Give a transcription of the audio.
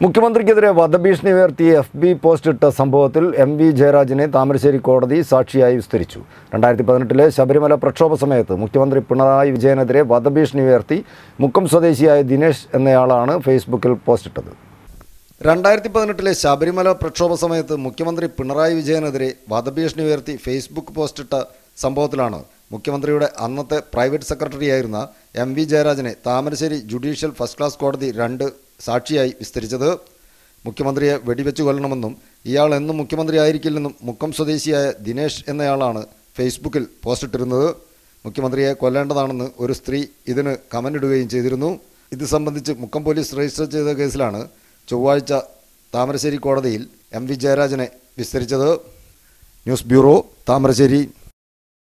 മുഖ്യമന്ത്രിക്കെതിരെ വധഭീഷണി ഉയർത്തി എഫ് ബി പോസ്റ്റ് ഇട്ട സംഭവത്തിൽ എം വി ജയരാജനെ താമരശ്ശേരി കോടതി സാക്ഷിയായി വിസ്തരിച്ചു രണ്ടായിരത്തി പതിനെട്ടിലെ ശബരിമല പ്രക്ഷോഭ സമയത്ത് മുഖ്യമന്ത്രി പിണറായി വിജയനെതിരെ വധഭീഷണി ഉയർത്തി മുക്കം സ്വദേശിയായ ദിനേശ് എന്നയാളാണ് ഫേസ്ബുക്കിൽ പോസ്റ്റിട്ടത് രണ്ടായിരത്തി പതിനെട്ടിലെ ശബരിമല പ്രക്ഷോഭ സമയത്ത് മുഖ്യമന്ത്രി പിണറായി വിജയനെതിരെ വധഭീഷണി ഉയർത്തി ഫേസ്ബുക്ക് പോസ്റ്റിട്ട സംഭവത്തിലാണ് മുഖ്യമന്ത്രിയുടെ അന്നത്തെ പ്രൈവറ്റ് സെക്രട്ടറിയായിരുന്ന എം വി ജയരാജനെ താമരശ്ശേരി ജുഡീഷ്യൽ ഫസ്റ്റ് ക്ലാസ് കോടതി രണ്ട് സാക്ഷിയായി വിസ്തരിച്ചത് മുഖ്യമന്ത്രിയെ വെടിവെച്ച് കൊല്ലണമെന്നും ഇയാൾ എന്നും മുഖ്യമന്ത്രി ആയിരിക്കില്ലെന്നും മുക്കം സ്വദേശിയായ ദിനേശ് എന്നയാളാണ് ഫേസ്ബുക്കിൽ പോസ്റ്റിട്ടിരുന്നത് മുഖ്യമന്ത്രിയെ കൊല്ലേണ്ടതാണെന്ന് ഒരു സ്ത്രീ ഇതിന് കമൻ്റ് ഇടുകയും ചെയ്തിരുന്നു ഇത് സംബന്ധിച്ച് മുക്കം പോലീസ് രജിസ്റ്റർ ചെയ്ത കേസിലാണ് ചൊവ്വാഴ്ച താമരശ്ശേരി കോടതിയിൽ എം വി ജയരാജനെ വിസ്തരിച്ചത് ന്യൂസ് ബ്യൂറോ താമരശ്ശേരി